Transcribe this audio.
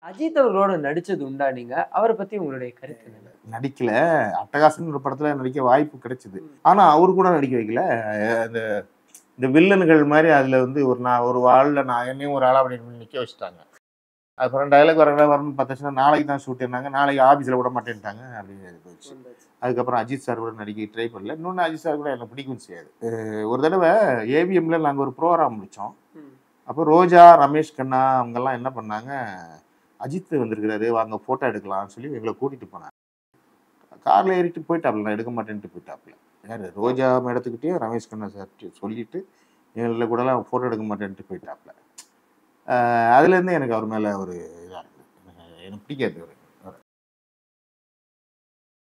அஜித் அவர்களோட நடிச்சது உண்டா நீங்க அவரை பத்தி உங்களுடைய கருத்து என்ன நடிக்கல அட்டகாசன் ஒரு படத்துல நடிக்க வாய்ப்பு கிடைச்சது ஆனா அவரு கூட நடிக்க வைக்கல அஹ் இந்த இந்த வில்லன்கள் மாதிரி அதுல வந்து ஒரு நான் ஒரு ஆள்ல நான் என்னையும் ஒரு ஆளா அப்படி நிக்க வச்சுட்டாங்க அப்புறம் டைலாக் வர வரணும்னு பார்த்தாச்சுன்னா நாளைக்கு தான் ஷூட் இருந்தாங்க நாளைக்கு ஆஃபீஸில் விட மாட்டேன்ட்டாங்க அப்படின்னு போச்சு அதுக்கப்புறம் அஜித் சார் கூட நடிக்க ட்ரை பண்ணல இன்னொன்று அஜித் சார் கூட எனக்கு பிடிக்கும் செய்யாது அஹ் ஒரு தடவை ஏவிஎம்ல நாங்கள் ஒரு ப்ரோக்ராம் முடித்தோம் அப்போ ரோஜா ரமேஷ் கண்ணா அவங்கெல்லாம் என்ன பண்ணாங்க அஜித் வந்திருக்கிறாரு வாங்க ஃபோட்டோ எடுக்கலாம்னு சொல்லி எங்களை கூட்டிகிட்டு போனாங்க காரில் ஏறிட்டு போயிட்டாப்ல நான் எடுக்க மாட்டேன்ட்டு போயிட்டாப்ல யார் ரோஜா மேடத்துக்கிட்டேயும் ரமேஷ் கண்ணா சார் சொல்லிட்டு எங்களை கூடலாம் ஃபோட்டோ எடுக்க மாட்டேன்ட்டு போயிட்டாப்ல அஹ் அதுலேருந்து எனக்கு அவர் மேலே ஒரு இதாக இருக்குது எனக்கு பிடிக்காது அவர்